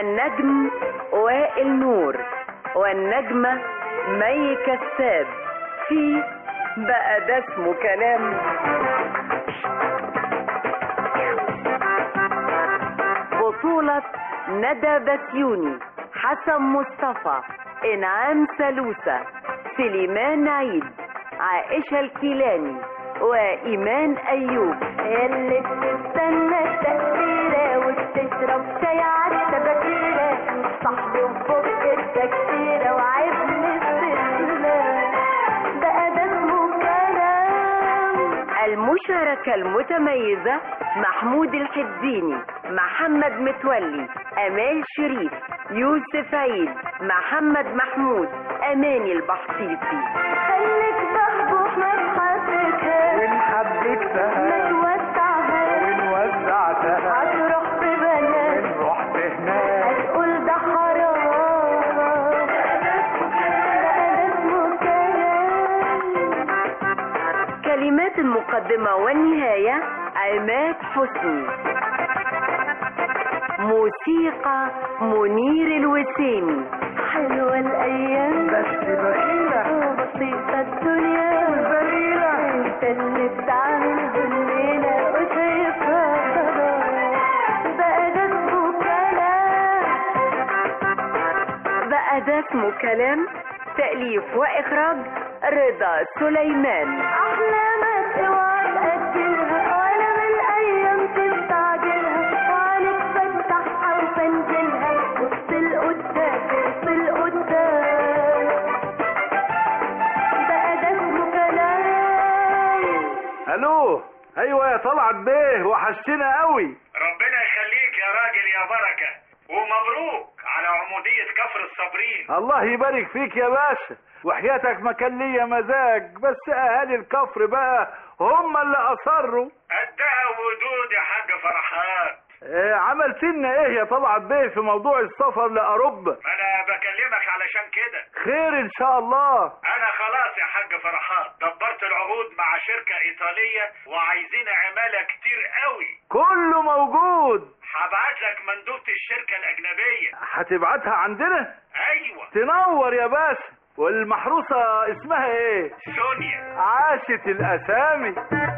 النجم وائل نور والنجمة مي كساب في بقى ده اسمه كلام بطولة ندى بسيوني حسن مصطفى إنعام سلوسة سليمان عيد عائشة الكيلاني وإيمان أيوب اللي بتستنى التأثيرة وبتشرب شاي عالسبكيرة صاحبي وفوق التكسيرة وعيب الاستسلام بقى ده اسمه كلام المشاركة المتميزة محمود الحديني محمد متولي أمال شريف يوسف عيد محمد محمود أماني البحطيطي خليك بحبوح ما تحسسها وإن حبيتها ما توسعها وإن وزعتها هتروح في بلد وإن رحت هناك هتقول ده حرام بقى ده اسمه كلام كلمات المقدمة والنهاية عماد حسني موسيقى منير الوسيمي حلوة الأيام بس بخيلة بسيطة الدنيا ذليلة انت اللي بتعمل بالليلة وشايفها خلاص بقى ده اسمه كلام بقى ده اسمه كلام تأليف وإخراج رضا سليمان أحلامك اوعى تأجلها ولا من الأيام تستعجلها وعينك فتحها وفنجلها بص لقدام بص لقدام بقى ده اسمه كلام الو ايوه يا طلعت بيه وحشتنا قوي ربنا يخليك يا راجل يا بركة ومبروك على عمودية كفر الصابرين الله يبارك فيك يا باشا وحياتك ما كان ليا مزاج بس اهالي الكفر بقى هم اللي اصروا قدها ودود يا حاج فرحات إيه عملت لنا ايه يا طلعت بيه في موضوع السفر لاوروبا ما انا بكلمك علشان كده خير ان شاء الله انا خلاص يا حاج فرحات دبرت العقود مع شركة ايطالية وعايزين عمالة كتير قوي كله موجود هبعت لك مندوبة الشركة الاجنبية هتبعتها عندنا ايوه تنور يا باشا والمحروسة اسمها ايه سونيا عاشت الاسامي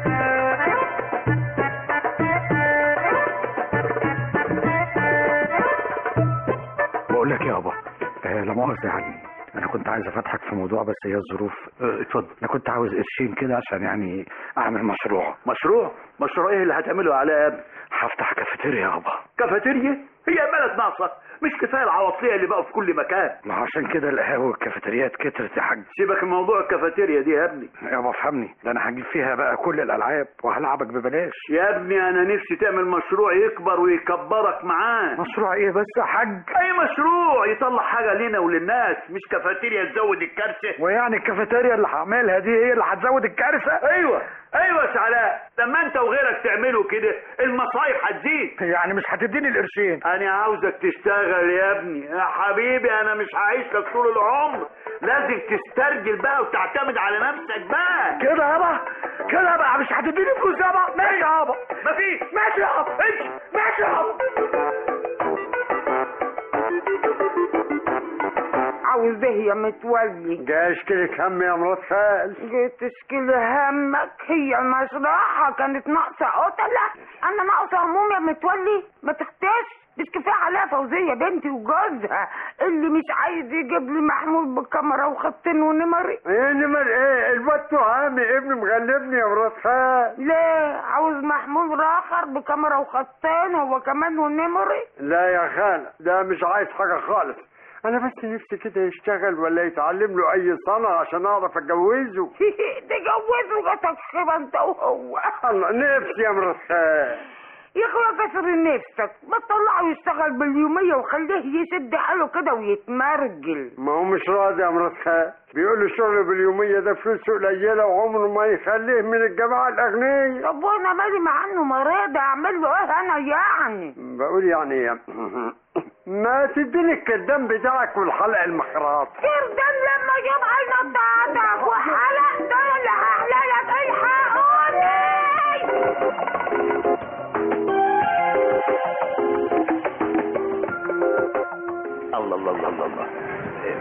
بقول لك يابا آه لا مؤاخذة يعني انا كنت عايز افتحك في موضوع بس هي الظروف آه، اتفضل انا كنت عاوز قرشين كده عشان يعني اعمل مشروع مشروع مشروع ايه اللي هتعمله على يا ابني هفتح كافيتيريا يابا كافيتيريا هي بلد ناقصة مش كفاية العواطلية اللي بقوا في كل مكان ما عشان كده القهاوي والكافيتريات كترت يا حاج سيبك من موضوع الكافيتيريا دي يا ابني يابا افهمني ده انا هجيب فيها بقى كل الالعاب وهلعبك ببلاش يا ابني انا نفسي تعمل مشروع يكبر ويكبرك معاه مشروع ايه بس يا حاج اي مشروع يطلع حاجة لينا وللناس مش كافيتيريا تزود الكارثة ويعني الكافيتيريا اللي هعملها دي هي اللي هتزود الكارثة ايوه ايوه يا شعلاء لما انت وغيرك تعملوا كده المصايب هتزيد يعني مش هتديني القرشين انا عاوزك تشتغل يا ابني يا حبيبي انا مش هعيش لك طول العمر لازم تسترجل بقى وتعتمد على نفسك بقى كده يابا كده بقى مش هتديني فلوس يابا ماشي يابا مفيش ماشي يابا امشي ماشي يابا عاوز ايه يا متولي جاي اشترك هم يا مرات خال جيت تشكي همك هي المشرحة كانت ناقصة قتلة انا ناقصة هموم يا متولي ما تختش مش كفاية عليها فوزية بنتي وجوزها اللي مش عايز يجيب لي محمول بالكاميرا وخطين ونمري ايه نمر ايه الواد تهامي ابني مغلبني يا مرات خال ليه عاوز محمول راخر بكاميرا وخطين هو كمان ونمري لا يا خال ده مش عايز حاجة خالص انا بس نفسي كده يشتغل ولا يتعلم له اي صنعة عشان اعرف اتجوزه تجوزوا جاتك خيبة انت وهو الله نفسي يا مرات خال يخلق كسر نفسك ما تطلعه يشتغل باليومية وخليه يشد حاله كده ويتمرجل ما هو مش راضي يا مرات خال بيقول الشغل باليومية ده فلوسه قليلة وعمره ما يخليه من الجماعة الأغنياء طب وانا مالي مع انه مريض اعمل له ايه انا يعني بقول يعني ما تديني الكدام بتاعك والحلق المخراط كردان لما يوم عينك تعتك وحلق ده اللي هحللك الحقوني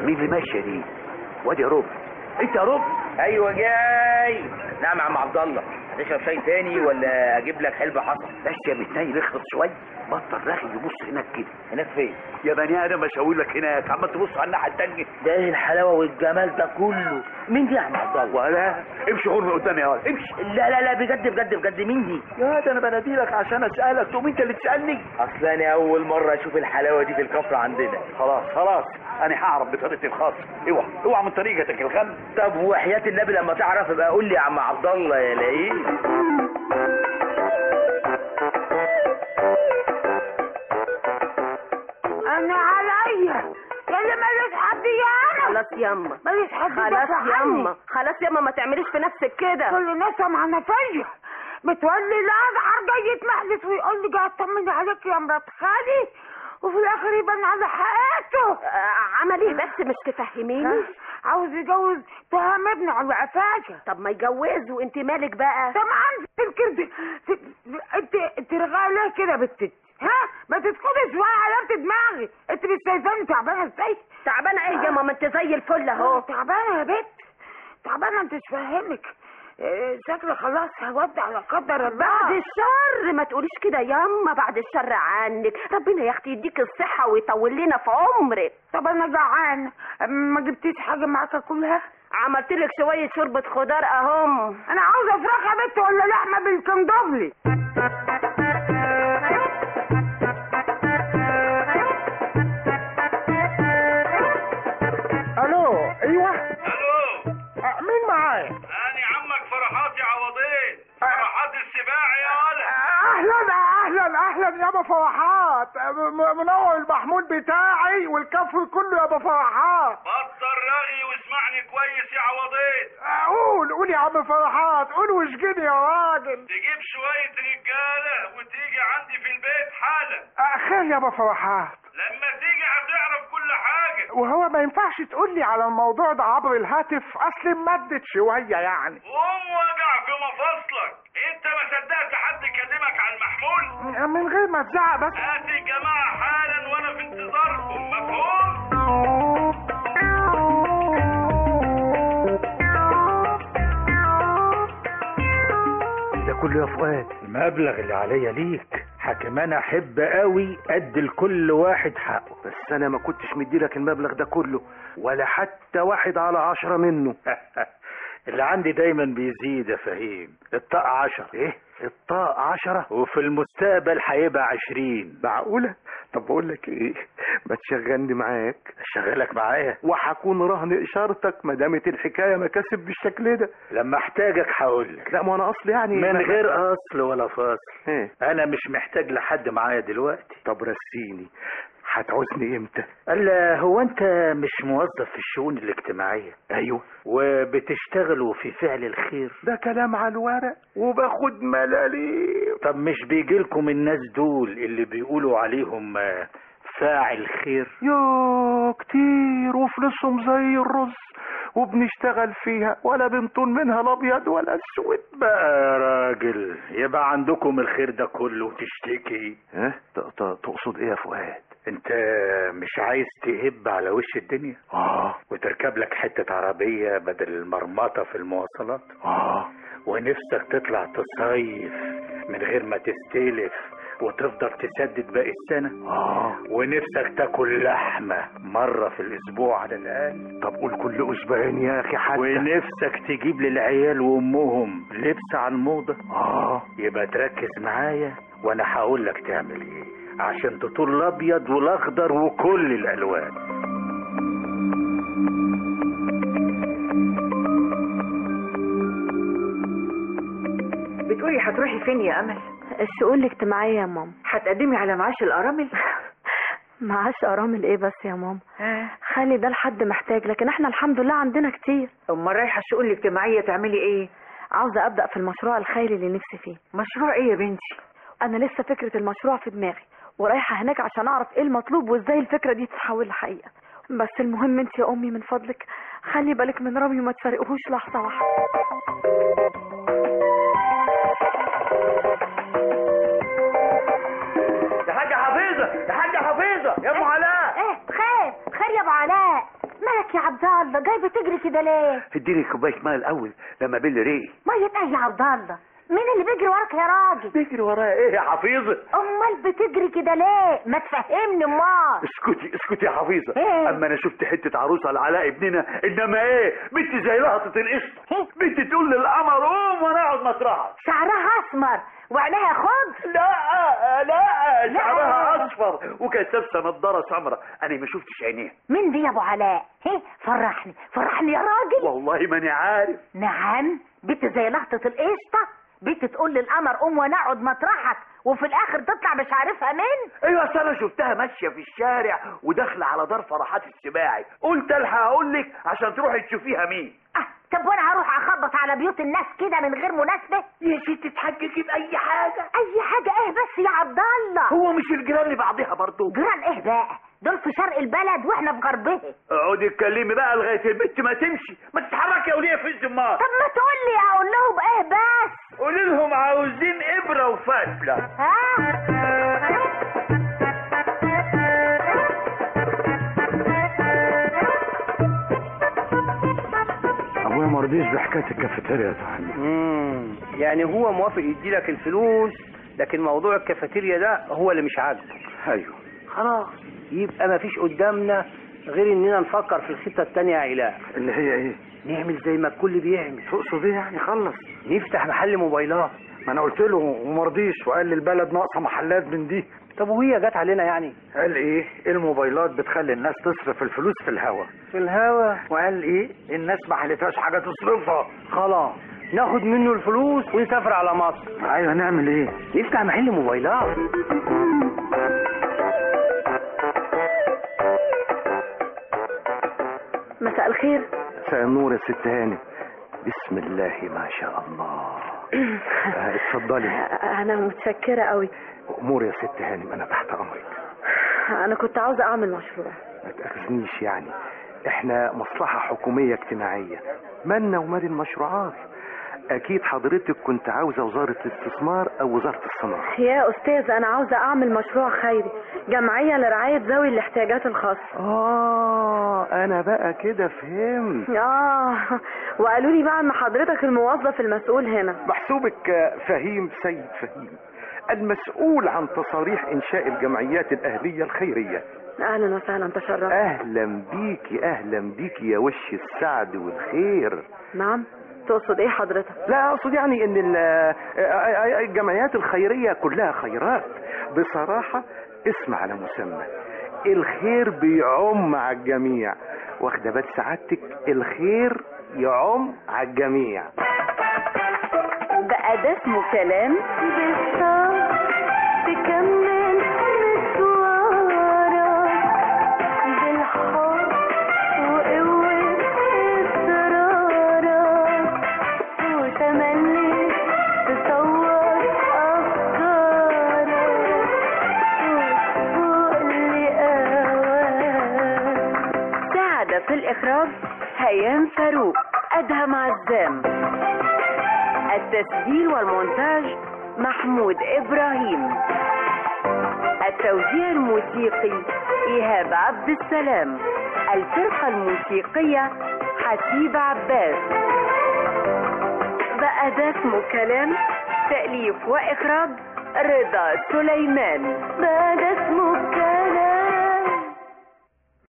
مين اللي ماشيه دي وادي يا رب انت يا رب ايوه جاي نعم يا عم عبد الله هتشرب شاي تاني ولا اجيب لك حلبة حصى بس يا متنيل اخلص شويه بطل رغي يبص هناك كده هناك فين يا بني ادم اشاور لك هناك عمال تبص على الناحيه التانيه ده ايه الحلاوه والجمال ده كله مين دي يا عم عبد الله ولا امشي غور من قدامي يا ولد امشي لا لا لا بجد بجد بجد مين دي يا ده انا بناديلك عشان اسالك تقوم انت اللي تسالني اصل انا اول مره اشوف الحلاوه دي في الكفر عندنا خلاص خلاص انا هعرف بطريقتي الخاصه اوعى اوعى من طريقتك الغم طب وحياه النبي لما تعرف ابقى قول لي يا عم عبد الله يا لئيم انا عليا يا اللي ماليش حد يانا خلاص ياما ماليش حد خلاص يدافع عني. ياما خلاص ياما ما تعمليش في نفسك كده كل الناس مع فيا متولي الازعر جاي يتمحلس ويقول لي جاي اطمن عليك يا مرات خالي وفي الاخر يبان على حقيقته آه، عمل ايه بس مش تفهميني عاوز يجوز تهم ابني على عفاشه طب ما يجوزوا انت مالك بقى طبعا تفكر انت انت رغايه ليه كده بت ها ما تدخلي شويه على دماغي انت مش شايفاني تعبانه ازاي تعبانه ايه يا ماما انت زي الفل اهو تعبانه يا بت تعبانه انت مش فاهمك إيه، شكلي خلاص هودع على قدر الله بعد الشر ما تقوليش كده ياما بعد الشر عنك ربنا يا اختي يديك الصحة ويطول لنا في عمرك طب انا جعان ما جبتيش حاجه معاك اكلها عملت لك شوية شوربة خضار اهم انا عاوزه فراخ يا بت ولا لحمه بالكندوفلي الو ايوه الو أه، مين معايا انا عمك فرحات يا عوضين فرحات السباع يا ولد اهلا اهلا اهلا يابا فرحات م- منور المحمول بتاعي والكفر كله يابا فرحات بطل رغي واسمعني كويس يا عوضين قول قول يا عم فرحات قول واشجني يا راجل تجيب شوية رجالة وتيجي عندي في البيت حالا أه، خير يابا فرحات لما تيجي هتعرف كل حاجة وهو ما ينفعش تقول لي على الموضوع ده عبر الهاتف اصل مدت شويه يعني قوم وجع في مفاصلك انت ما صدقت حد كلمك عن محمول من غير ما تزعق بس هات الجماعة حالا وانا في انتظاركم مفهوم ده كله يا فؤاد المبلغ اللي عليا ليك حاكم انا احب قوي ادي لكل واحد حقه بس انا ما كنتش مديلك المبلغ ده كله ولا حتى واحد على عشرة منه اللي عندي دايما بيزيد يا فهيم الطاقة عشرة ايه الطاق عشرة وفي المستقبل هيبقى عشرين معقولة طب بقول لك ايه ما تشغلني معاك اشغلك معايا وهكون رهن اشارتك ما دامت الحكايه مكاسب بالشكل ده لما احتاجك هقولك لا ما انا اصل يعني من ما- غير اصل ولا فاصل ايه انا مش محتاج لحد معايا دلوقتي طب رسيني هتعوزني امتى قال هو انت مش موظف في الشؤون الاجتماعية ايوه وبتشتغلوا في فعل الخير ده كلام على الورق وباخد ملاليم طب مش بيجيلكم الناس دول اللي بيقولوا عليهم آه، فاعل خير يا كتير وفلوسهم زي الرز وبنشتغل فيها ولا بنطون منها الابيض ولا الاسود بقى يا راجل يبقى عندكم الخير ده كله وتشتكي ها ت- ت- تقصد ايه يا فؤاد انت مش عايز تهب على وش الدنيا اه وتركب لك حتة عربية بدل المرمطة في المواصلات اه ونفسك تطلع تصيف من غير ما تستلف وتفضل تسدد باقي السنة اه ونفسك تاكل لحمة مرة في الأسبوع على الأقل طب قول كل اسبوعين يا اخي حتى ونفسك تجيب للعيال وأمهم لبس على الموضة اه يبقى تركز معايا وأنا هقول لك تعمل إيه عشان تطول الأبيض والأخضر وكل الألوان بتقولي هتروحي فين يا امل الشؤون الاجتماعية يا ماما هتقدمي على معاش الارامل معاش أرامل إيه بس يا ماما ها خلي ده لحد محتاج لكن احنا الحمد لله عندنا كتير امال رايحه الشؤون الاجتماعيه تعملي ايه عاوزة أبدأ في المشروع الخيري اللي نفسي فيه مشروع ايه يا بنتي أنا لسه فكرة المشروع في دماغي ورايحة هناك عشان أعرف إيه المطلوب وإزاي الفكرة دي تتحول لحقيقة بس المهم انت يا أمي من فضلك خلي بالك من رامي وما تفرقهوش لحظة واحدة يا حاجة حفيظة يا حاجة حفيظة يا ام علاء ايه خير خير يا ابو علاء مالك مالك يا عبد الله جاي بتجري كده ليه اديني كوبايه ميه الاول لما بل ريقي ميه ايه يا عبد الله مين اللي بيجري وراك يا راجل بيجري ورايا ايه يا حفيظه امال بتجري كده ليه ما تفهمني امال اسكتي اسكتي يا حفيظه إيه؟ اما انا شفت حته عروسه لعلاء ابننا انما ايه بنت زي لقطه القشطه إيه؟ بنت تقول للقمر قوم وانا اقعد مطرحك شعرها اسمر وعينيها خضر لا لا لا. شعرها اصفر وكانت لابسه نضاره سمراء انا ما شفتش عينيها مين دي يا ابو علاء هي فرحني فرحني يا راجل والله ماني عارف نعم بنت زي لقطة القشطة بنت تقول للقمر قوم وانا اقعد مطرحك وفي الاخر تطلع مش عارفها مين ايوه أصل انا شفتها ماشيه في الشارع وداخله على دار فرحات السباعي قلت الحق اقول لك عشان تروحي تشوفيها مين اه طب وانا هروح اخبط على بيوت الناس كده من غير مناسبة يا ستي تحججي باي حاجه اي حاجة ايه بس يا عبد الله هو مش الجيران لبعضها برضه جيران ايه بقى دول في شرق البلد واحنا في غربها اقعدي اتكلمي بقى لغايه البت ما تمشي ما تتحركي يا وليه في الزمار طب ما تقول لي اقول لهم ايه بس قولي لهم عاوزين ابره وفتله ها ابويا ما رضيش بحكايه الكافيتيريا يا صاحبي امم يعني هو موافق يديلك الفلوس لكن موضوع الكافيتيريا ده هو اللي مش عاجبه ايوه خلاص يبقى ما فيش قدامنا غير اننا نفكر في الخطه التانية يا علاء اللي هي ايه نعمل زي ما الكل بيعمل تقصد ايه يعني خلص نفتح محل موبايلات ما انا قلت له وما رضيش وقال لي البلد ناقصه محلات من دي طب وهي جت علينا يعني قال ايه الموبايلات بتخلي الناس تصرف الفلوس في الهوا في الهوا وقال ايه الناس ما حلتهاش حاجه تصرفها خلاص ناخد منه الفلوس ونسافر على مصر ايوه نعمل ايه نفتح محل موبايلات مساء الخير مساء النور يا ست هاني بسم الله ما شاء الله آه، اتفضلي انا متشكره قوي امور يا ست هانم انا تحت امرك انا كنت عاوزه اعمل مشروع ما تاخذنيش يعني احنا مصلحه حكوميه اجتماعيه مالنا ومال المشروعات اكيد حضرتك كنت عاوزه وزاره الاستثمار او وزاره الصناعه يا استاذ انا عاوزه اعمل مشروع خيري جمعيه لرعايه ذوي الاحتياجات الخاصه اه انا بقى كده فهمت اه وقالوا لي بقى ان حضرتك الموظف المسؤول هنا محسوبك آه، فهيم سيد فهيم المسؤول عن تصاريح انشاء الجمعيات الاهليه الخيريه اهلا وسهلا تشرفت اهلا بيكي اهلا بيكي يا وش السعد والخير نعم تقصد ايه حضرتك لا اقصد يعني ان ال- آه، آه، الجمعيات الخيريه كلها خيرات بصراحه اسم على مسمى الخير بيعم على الجميع واخده بال سعادتك الخير يعم على الجميع بقى ده اسمه كلام بالصبر تكمل مشوارك بالحب وقوة إصرارك وتملي تصور أفكارك وتفوق لقواك ساعد في الإخراج هيام فاروق أدهم عزام التسجيل والمونتاج محمود إبراهيم التوزيع الموسيقي إيهاب عبد السلام الفرقة الموسيقية حسيب عباس بقى ده اسمه كلام تأليف وإخراج رضا سليمان بقى ده اسمه